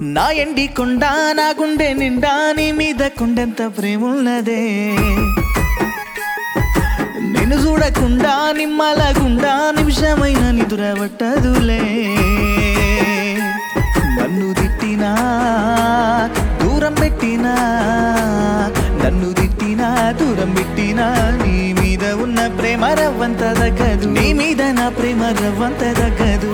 నా ఎండి కొండ నా గుండె నిండా నీ మీద కొండెంత ప్రేమ ఉన్నదే నేను చూడకుండా నిమ్మలగుండా నిమిషమైన నిదురబట్టదులే నన్ను తిట్టినా దూరం పెట్టినా నన్ను తిట్టినా దూరం పెట్టినా నీ మీద ఉన్న ప్రేమ రవ్వంత తగ్గదు నీ మీద నా ప్రేమ రవ్వంత తగ్గదు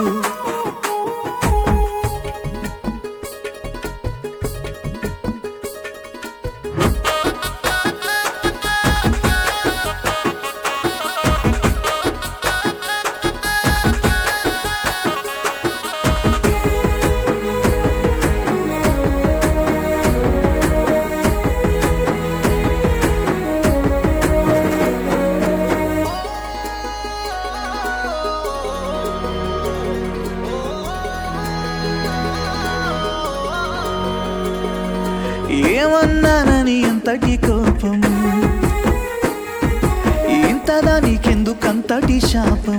ఏమన్నానని ఎంతటి కోపం ఇంతదా నీకెందుకంతటి శాపం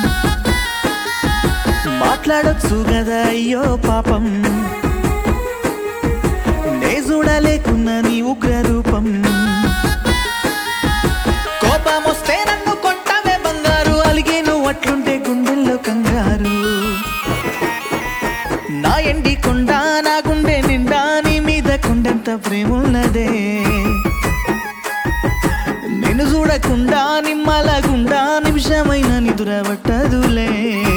మాట్లాడొచ్చు కదా అయ్యో పాపం నే చూడలేకున్న నీ ఉగ్ర రూపం కోపం వస్తే నన్ను కొట్టవే బంగారు అలిగే నువ్వు అట్లుంటే గుండెల్లో కంగారు నా ఎండి కొండ నా గుండె నిండా నీ మీద కొండంత ప్రేమ ఉన్నదే నేను చూడకుండా నిమ్మలగుండా నిమిషమైన నిదురబట్టదులే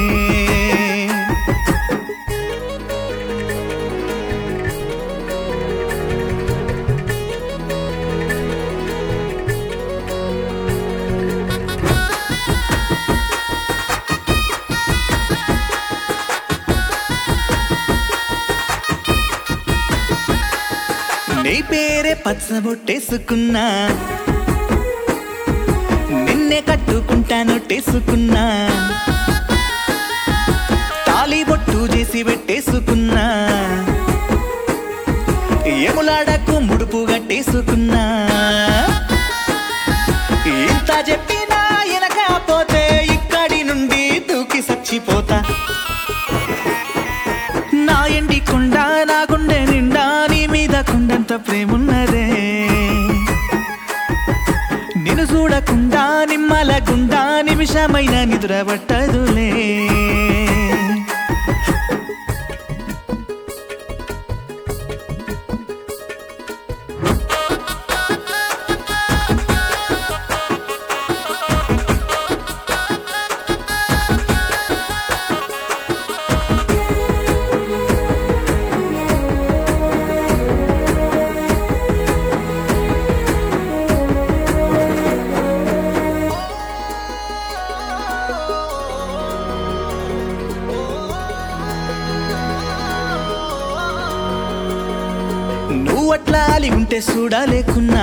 నీ పేరే పచ్చబొట్టేసుకున్నా నిన్నే కట్టుకుంటాను టేసుకున్నా తాళి బొట్టు చేసి పెట్టేసుకున్నా ఎములాడకు ముడుపు గట్టేసుకున్నా ఇంత చెప్పినా ఎనకపోతే ఇక్కడి నుండి దూకి సచ్చిపోతా నా ఎండి కొండ నా గుండె నిండా నీ మీద కొండంత ప్రేమున్నదే నిన్ను చూడకుండా నిమ్మలగుండా నిమిషమైన నిద్రపట్టదులే నువ్వు అట్లా అలి ఉంటే చూడలేకున్నా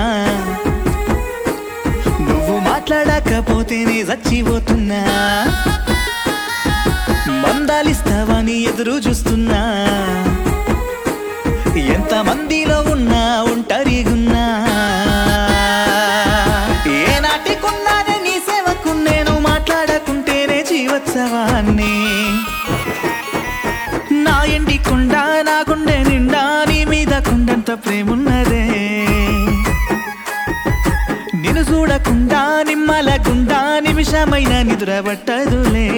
నువ్వు మాట్లాడకపోతేనే చచ్చిపోతున్నా మందాలిస్తావని ఎదురు చూస్తున్నా ఎంత మందిలో ఉన్నా ఒంటరిగున్నా ఏ నాటికున్నానే నీ సేవకు నేను మాట్లాడకుంటేనే జీవోత్సవాన్ని నా ఎండి కొండ నా గుండె నిండా నీ మీద కొండంత ప్రేమున్నదే నిన్ను చూడకుండా నిమ్మలగుండా నిమిషమైన నిద్రపట్టదులే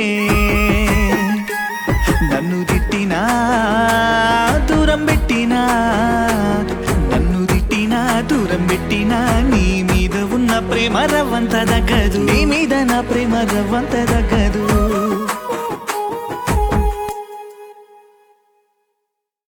నన్ను తిట్టినా దూరం పెట్టినా నన్ను తిట్టినా దూరం పెట్టినా నీ మీద ఉన్న ప్రేమ రవ్వంత దగ్గదు నీ మీద నా ప్రేమ రవ్వంత దగ్గదు